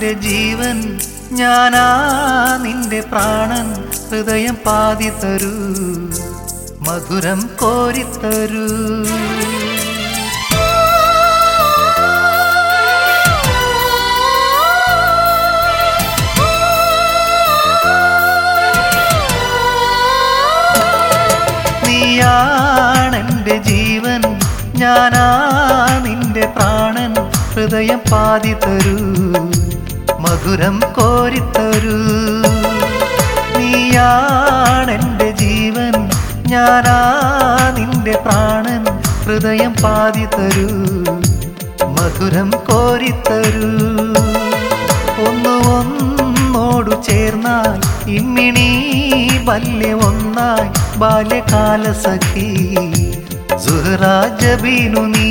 ഞാനാണെന്റെ ജീവൻ ഞാനാ നിന്റെ പ്രാണൻ ഹൃദയം പാതി തരൂ മധുരം കോരിത്തരൂ നീയാണെന്റെ ജീവൻ ഞാനാ നിന്റെ പ്രാണൻ ഹൃദയം പാതി തരൂ മധുരം കോരിത്തരൂ നീയാണെന്റെ ജീവൻ ഞാനാ നിന്റെ പ്രാണൻ ഹൃദയം പാതി തരൂ മധുരം കോരിത്തരൂ ഒന്ന് ഒന്നോടു ചേർന്നാൽ ഇമ്മിണി വല്യ ഒന്നായി ബാല്യകാല സഖി സുഹറാജബീനു നീ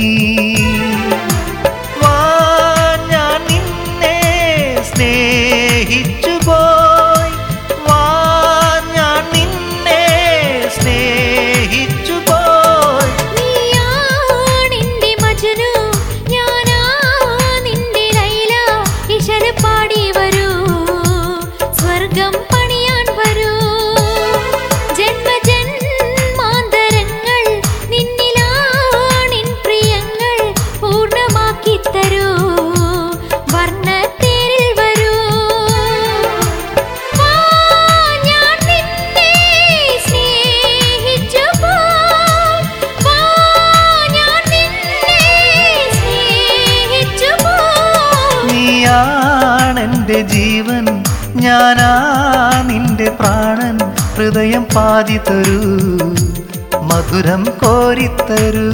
വാ ഞാൻ നിന്നെ സ്നേഹിച്ചു പോയി വാ ഞാൻ നിന്നെ സ്നേഹിച്ചു പോയി നീയാണെന്റെ മജ്നു ഞാനാ നിന്റെ ലൈല ഇശൽ പാടി വരൂ സ്വർഗം പണിയാൻ വരൂ ജന്മജന്മാന്തരങ്ങൾ നിന്നിലാണിൻ പ്രിയങ്ങൾ പൂർണ്ണമാക്കി തരൂ വർണ്ണത്തേരിൽ വരൂ വാ ഞാൻ നിന്നെ സ്നേഹിച്ചു പോയി വാ ഞാൻ നിന്നെ സ്നേഹിച്ചു പോയി നീയാണെന്റെ ജീവൻ ഞാനാ നിന്റെ പ്രാണൻ ഹൃദയം പാതി തരൂ മധുരം കോരിത്തരൂ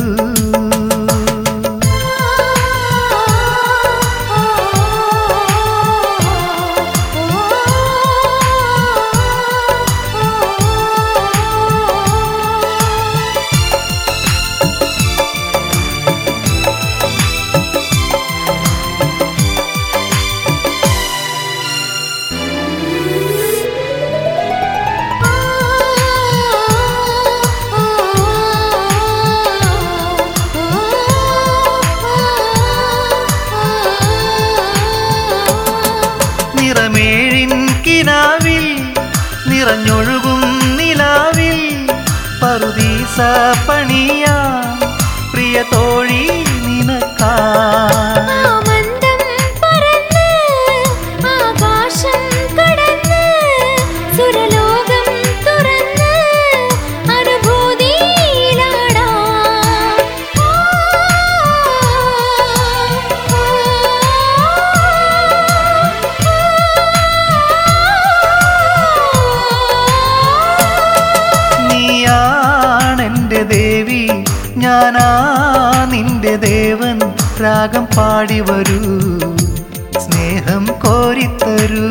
നിറമേഴിൻ കിനാവിൽ നിറഞ്ഞൊഴുകും നിലാവിൽ പറുദീസ പണിയാ പ്രിയ തോഴി നിനക്കാ ആമന്ദം പറന്ന് ആകാശം കടന്ന് സുരലോകം തുറന്ന് അനുഭൂതിയിലാടാം നീയാണെന്റെ ദേവി ഞാനാ നിന്റെ ദേവൻ രാഗം പാടി വരൂ സ്നേഹം കോരിത്തരൂ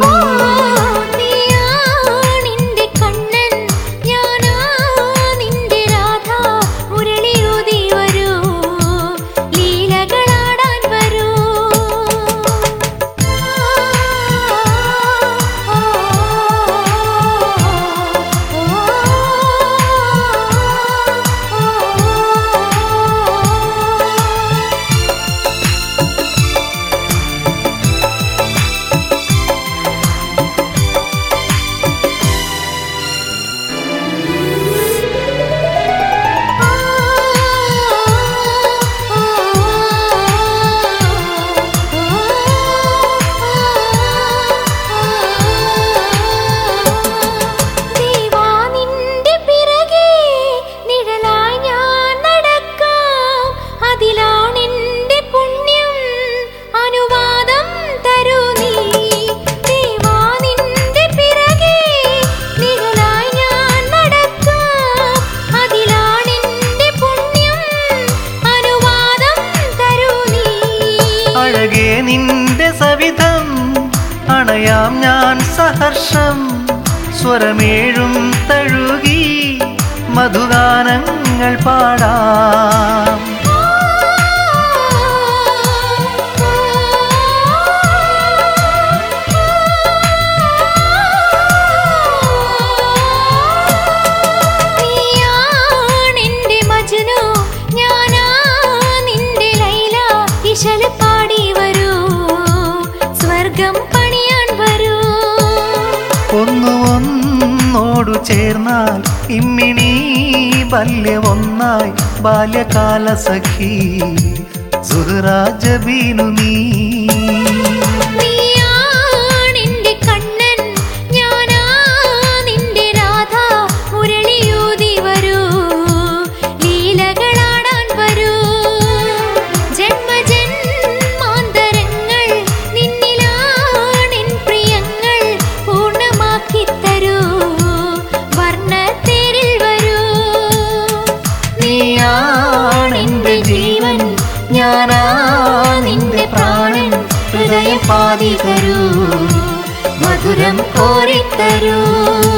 നീയാണിന്റെ കണ്ണൻ ഞാനാ നിന്റെ രാധ മുരളിയൂതി വരൂ ലീലകളാടാൻ വരൂ ദേവാ നിന്റെ പിറകെ നിഴലായി ഞാൻ നടക്കാം അതിലാണെന്റെ പുണ്യം അനുവാദം തരൂ നീ ദേവാ നിന്റെ പിറകെ നിഴലായി ഞാൻ നടക്കാം അതിലാണെന്റെ പുണ്യം അനുവാദം തരൂ നീ അഴകേ നിന്റെ സവിധം അണയാം ഞാൻ സഹർഷം സ്വരമേഴും തഴുകി മധുഗാനങ്ങൾ പാടാം നീയാണെന്റെ മജ്നു ഞാനാ നിന്റെ ലൈല ഇശൽ പാടി വരൂ സ്വർഗം ഒന്നു ഒന്നോടു ചേർന്നാൽ ഇമ്മിണി ബല്യമൊന്നായി ബാല്യകാല സഖി സുഹറാജബീനു നീ നീയാണെന്റെ കണ്ണൻ ഞാനാ നിന്റെ രാധ മുരളിയൂതി വരൂ ലീലകളാടാൻ വരൂ ജന്മജന്മാന്തരങ്ങൾ നിന്നിലാണെൻ പ്രിയങ്ങൾ പൂർണ്ണമാക്കി തരൂ വർണ്ണത്തേരിൽ വരൂ നീയാണെന്റെ ജീവൻ ഞാനാ നിന്റെ പ്രാണൻ ഹൃദയം പാതി തരൂ മധുരം കോരിത്തരൂ